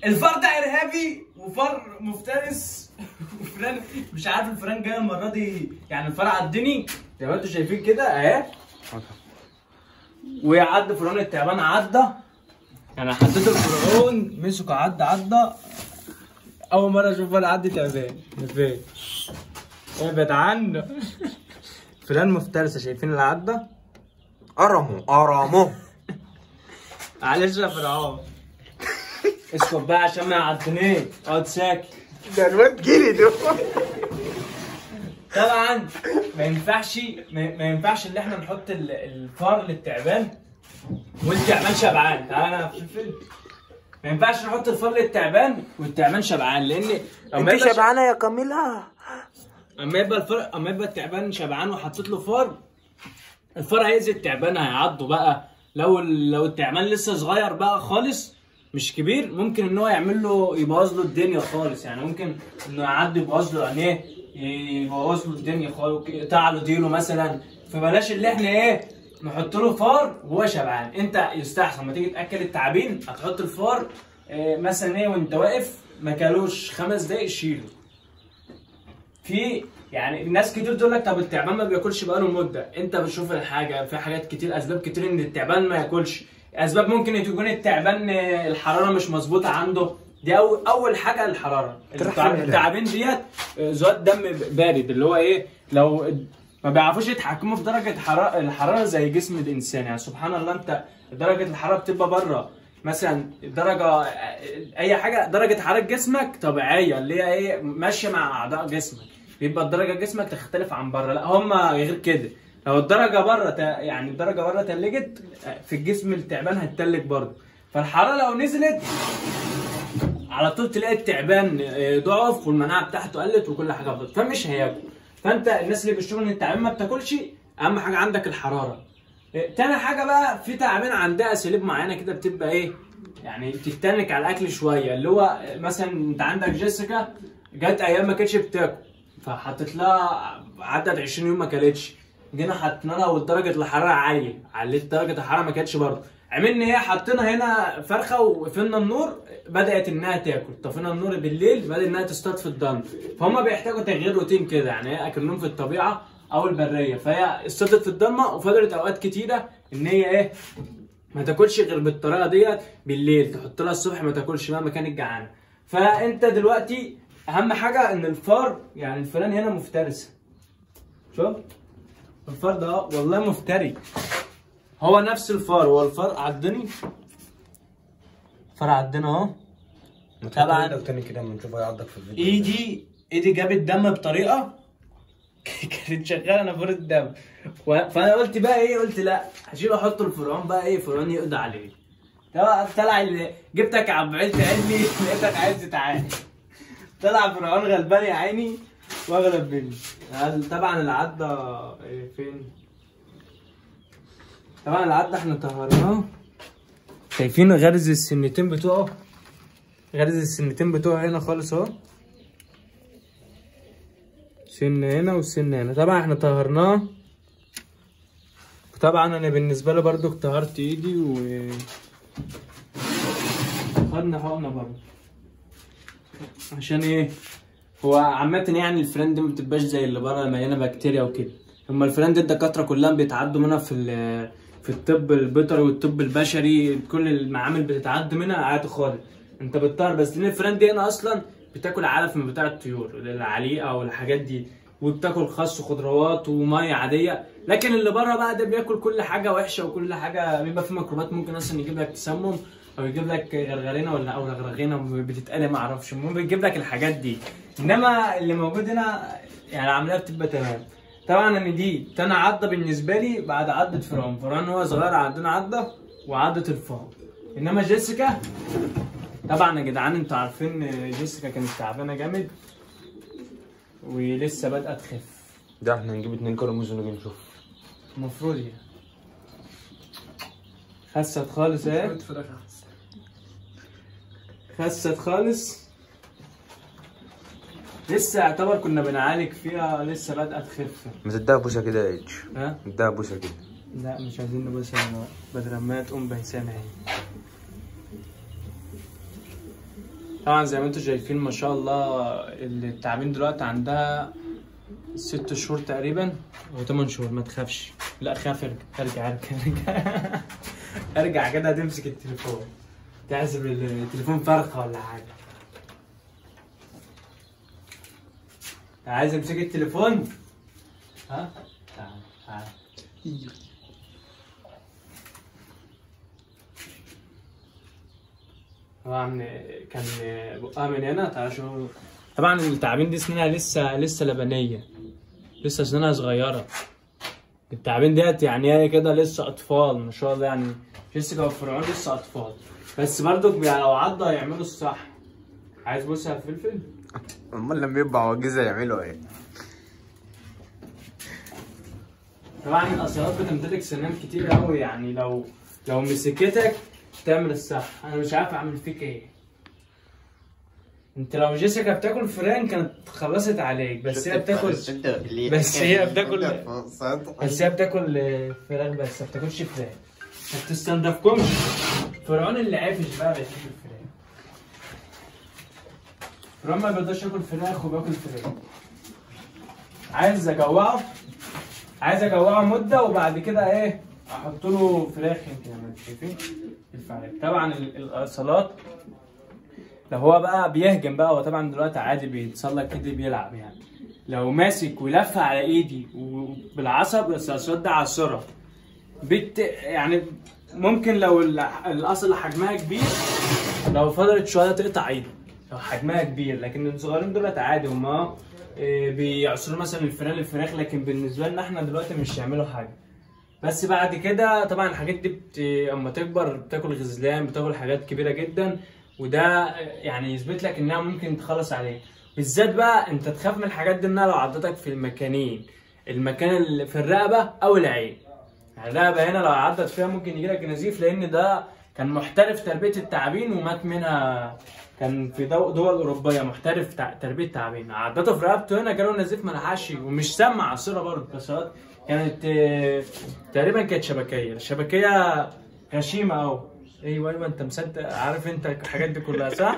الفار ده ارهابي وفار مفترس وفلان مش عارف الفران جاي المره دي يعني الفار عدني زي ما انتوا شايفين كده اهي وعد فرعون التعبان عدى يعني حطيت الفرعون مسك عدى عدى اول مره اشوف ولا عدي تعبان فين ابعد عنه فلان مفترسه شايفين اللي عدى قرمه قرمه معلش يا فرعون اسكت بقى عشان ما يعدنيش اقعد ساكت ده الواد جري ده طبعا ما ينفعش ما ما ينفعش ان احنا نحط ال- الفار للتعبان والتعبان شبعان تعالى انا في الفيلم ما ينفعش نحط الفار للتعبان والتعبان شبعان لان اما انت يبقى شبعانه يا كاميلا اما يبقى الفار اما يبقى التعبان شبعان وحطيت له فار الفار هيأذي التعبان هيعضه بقى لو ال- لو التعبان لسه صغير بقى خالص مش كبير ممكن ان هو يعمل له يبوظ له الدنيا خالص يعني ممكن انه يعدي يبوظ له عينيه يبوظ له الدنيا خالص يقطع له ديله مثلا فبلاش اللي احنا ايه نحط له فار وهو شبعان انت يستحسن لما تيجي تاكل التعابين هتحط الفار إيه مثلا ايه وانت واقف ما كلوش خمس دقايق شيله في يعني ناس كتير تقول لك طب التعبان ما بياكلش بقاله مده انت بتشوف الحاجه في حاجات كتير اسباب كتير ان التعبان ما ياكلش اسباب ممكن تكون التعبان آه، الحراره مش مظبوطه عنده دي اول اول حاجه الحراره تروح التع- فين يا التعابين ديت آه، ذوات دم بارد اللي هو ايه لو ما بيعرفوش يتحكموا في درجه حراره الحراره زي جسم الانسان يعني سبحان الله انت درجه الحراره بتبقى بره مثلا درجه اي حاجه درجه حراره جسمك طبيعيه اللي هي ايه ماشيه مع اعضاء جسمك بيبقى الدرجه جسمك تختلف عن بره لا هم غير كده لو الدرجه بره ت- يعني الدرجه بره تلجت في الجسم التعبان هتتلج برضه فالحراره لو نزلت على طول تلاقي التعبان آه، ضعف والمناعه بتاعته قلت وكل حاجه فضلت فمش هياكل فانت الناس اللي بيشوفوا ان التعبان ما بتاكلش اهم حاجه عندك الحراره آه، تاني حاجه بقى في تعابين عندها اساليب معينه كده بتبقى ايه يعني بتتنك على الاكل شويه اللي هو آه، مثلا انت عندك جيسيكا جت ايام ما كانتش بتاكل فحطيت لها عدت 20 يوم ما كلتش جينا حطينا لها ودرجه الحراره عاليه عليت درجه الحراره ما كانتش برضه عملنا ايه حطينا هنا فرخه وقفلنا النور بدات انها تاكل طفينا النور بالليل بدات انها تصطاد في الضلمه فهم بيحتاجوا تغيير روتين كده يعني ايه اكنهم في الطبيعه او البريه فهي اصطادت في الضلمه وفضلت اوقات كتيره ان هي ايه ما تاكلش غير بالطريقه ديت بالليل تحط لها الصبح ما تاكلش مهما كانت جعانه فانت دلوقتي اهم حاجه ان الفار يعني الفئران هنا مفترسه شوف الفار ده والله مفتري هو نفس الفار هو الفار عدني الفار عدنا اهو طبعاً. لو تاني كده اما نشوف هيعضك في الفيديو ايدي ايدي جابت دم بطريقه كانت شغاله نافوره الدم و- فانا قلت بقى ايه قلت لا هشيل احط الفرعون بقى ايه فرعون يقضي عليه طلع طلع اللي جبتك يا عم عيلتي علمي لقيتك عايز تعالى طلع فرعون غلبان يا عيني واغلب مني هل- طبعا العدة إيه، فين طبعا العدة احنا طهرناه شايفين غرز السنتين بتوعه غرز السنتين بتوعه هنا خالص اهو سن هنا وسن هنا طبعا احنا طهرناه طبعا انا بالنسبه لي برضو طهرت ايدي و خدنا حقنه برضو عشان ايه هو عامة يعني الفريند ما بتبقاش زي اللي بره مليانه بكتيريا وكده هما الفريند الدكاتره كلها بيتعدوا منها في ال- في الطب البيطري والطب البشري كل المعامل بتتعد منها عادي خالص انت بتطهر بس لان الفريند دي هنا اصلا بتاكل علف من بتاع الطيور العليقه والحاجات دي وبتاكل خس وخضروات وميه عاديه لكن اللي بره بقى ده بياكل كل حاجه وحشه وكل حاجه بيبقى فيه ميكروبات ممكن اصلا يجيب لك تسمم او يجيب لك غرغرينه ولا او رغرغينه بتتقلي ما اعرفش المهم بيجيب لك الحاجات دي انما اللي موجود هنا يعني العمليه بتبقى تمام طبعا ان دي تاني عضه بالنسبه لي بعد عضه فرعون فرعون هو صغير عندنا عضه وعضه الفار انما جيسيكا طبعا يا جدعان انتوا عارفين جيسيكا كانت تعبانه جامد ولسه بادئه تخف ده احنا نجيب اتنين كيلو موز ونيجي نشوف المفروض يعني خست خالص اهي خست خالص لسه يعتبر كنا بنعالج فيها لسه بادئه تخف ما تديها بوسه كده يا اتش ها اديها بوسه كده لا مش عايزين نبص بدل ما تقوم بهسام اهي طبعا زي ما انتم شايفين ما شاء الله التعابين دلوقتي عندها ست شهور تقريبا او ثمان شهور ما تخافش لا خاف ارجع ارجع ارجع ارجع, ارجع كده هتمسك التليفون تحسب التليفون فرخه ولا حاجه عايز امسك التليفون ها تعال تعال طبعا كان بقها من هنا تعال شوف طبعا التعابين دي سنينها لسه لسه لبنيه لسه سنينها صغيره التعابين ديت يعني هي كده لسه اطفال ما شاء الله يعني جيسيكا وفرعون لسه اطفال بس برضو يعني لو عضوا هيعملوا الصح عايز بص على الفلفل امال لما يبقى عواجيزه يعملوا ايه؟ طبعا الاصيلات بتمتلك سنان كتير قوي يعني لو لو مسكتك تعمل الصح انا مش عارف اعمل فيك ايه انت لو جيسيكا بتاكل فران كانت خلصت عليك بس هي بتاكل بس هي بتاكل بس هي بتاكل فراخ بس ما بتاكلش فراخ ما بتستنضفكمش فرعون اللي عافش بقى بيحب الفراخ فرعون ما بيقدرش ياكل فراخ وبياكل فراخ عايز اجوعه عايز اجوعه مده وبعد كده ايه احط له فراخ يمكن ما شايفين الفراخ طبعا ال- الاصالات لو هو بقى بيهجم بقى هو طبعا دلوقتي عادي بيتسلق كده بيلعب يعني لو ماسك ولف على ايدي وبالعصب بس الصوت ده عصره بت يعني ممكن لو ال- الاصل حجمها كبير لو فضلت شويه تقطع ايده لو حجمها كبير لكن الصغيرين دولت عادي هما إيه، بيعصروا مثلا الفراخ الفراخ لكن بالنسبه لنا احنا دلوقتي مش هيعملوا حاجه بس بعد كده طبعا الحاجات دي بت... اما تكبر بتاكل غزلان بتاكل حاجات كبيره جدا وده يعني يثبت لك انها ممكن تخلص عليك بالذات بقى انت تخاف من الحاجات دي انها لو عضتك في المكانين المكان اللي في الرقبه او العين يعني الرقبه هنا لو عضت فيها ممكن يجي لك نزيف لان ده كان محترف تربيه التعابين ومات منها كان في دو- دول اوروبيه محترف تع- تربيه تعابين عضته في رقبته هنا جاله نزيف ما لحقش ومش سمع عصيره برضه بس هو كانت آه، تقريبا كانت شبكيه الشبكيه غشيمه قوي ايوه ايوه انت مصدق عارف انت الحاجات دي كلها صح؟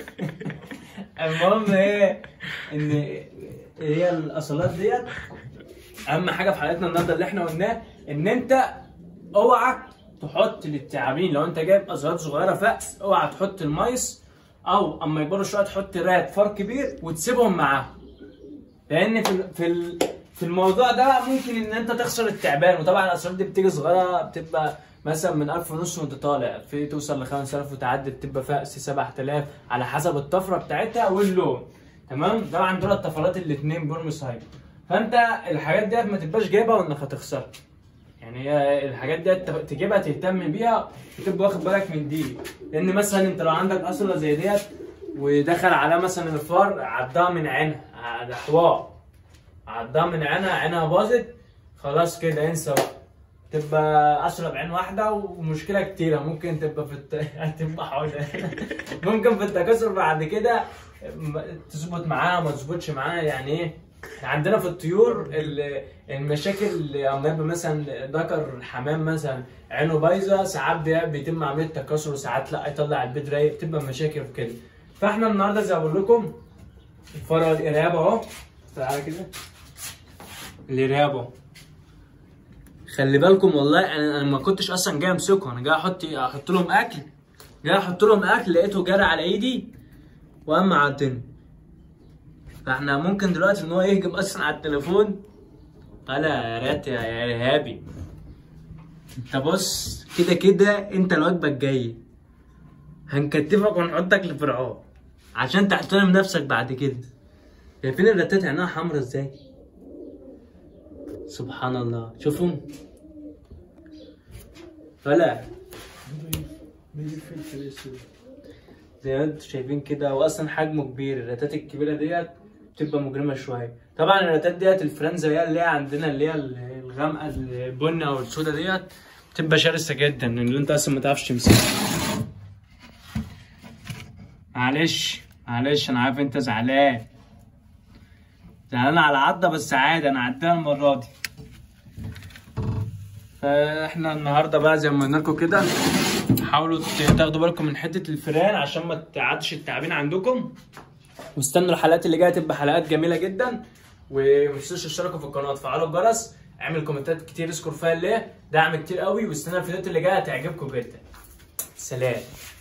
المهم ايه ان هي الاصالات ديت اهم حاجه في حلقتنا النهارده اللي احنا قلناه ان انت اوعى تحط للتعابين لو انت جايب اصالات صغيره فأس اوعى تحط المايس او اما يكبروا شويه تحط رات فار كبير وتسيبهم معاهم لان في ال- في ال- في الموضوع ده ممكن ان انت تخسر التعبان وطبعا الاسعار دي بتيجي صغيره بتبقى مثلا من 1000 ونص وانت طالع في توصل ل 5000 وتعدي بتبقى فأس 7000 على حسب الطفره بتاعتها واللون تمام طبعا دول الطفرات الاثنين بورمس هايبر فانت الحاجات ديت ما تبقاش جايبها وانك هتخسرها يعني هي الحاجات ديت تب- تجيبها تهتم بيها وتبقى واخد بالك من دي لان مثلا انت لو عندك اصله زي ديت ودخل على مثلا الفار عدها من عينها ده حوار عدها من عينها عينها باظت خلاص كده انسى بقى تبقى اشرب بعين واحده ومشكله كتيره ممكن تبقى في الت... تبقى حوالي ممكن في التكاثر بعد كده م- تظبط معاها ما تظبطش معاها يعني ايه عندنا في الطيور ال- المشاكل اللي اما يبقى مثلا ذكر حمام مثلا عينه بايظه ساعات بي- بيتم عمليه تكاثر وساعات لا يطلع البيض رايق تبقى مشاكل في كده فاحنا النهارده زي ما بقول لكم الفرع الارهاب اهو تعالى كده الارهاب اهو خلي بالكم والله انا انا ما كنتش اصلا جاي امسكه انا جاي احط احط لهم اكل جاي احط لهم اكل لقيته جرى على ايدي وقام عضني فاحنا ممكن دلوقتي ان هو يهجم اصلا على التليفون قال يا ريت يا يا ارهابي انت بص كده كده انت الوجبه الجايه هنكتفك ونحطك لفرعون عشان تحترم نفسك بعد كده شايفين الرتات عينها حمرا ازاي سبحان الله شوفهم فلا زي ما انتم شايفين كده هو اصلا حجمه كبير الرتات الكبيره ديت بتبقى مجرمه شويه طبعا الرتات ديت الفرنزا هي اللي هي عندنا اللي هي الغامقه البني او السودا ديت بتبقى شرسه جدا ان انت اصلا ما تعرفش تمسكها معلش معلش انا عارف انت زعلان زعلان على عضة بس عادي انا عديها المرة دي فاحنا النهارده بقى زي ما قلنا لكم كده حاولوا ت- تاخدوا بالكم من حته الفيران عشان ما تعدش التعابين عندكم واستنوا الحلقات اللي جايه تبقى حلقات جميله جدا وما تنسوش تشتركوا في القناه وتفعلوا الجرس اعمل كومنتات كتير اذكر فيها ليه دعم كتير قوي واستنى الفيديوهات اللي جايه هتعجبكم جدا سلام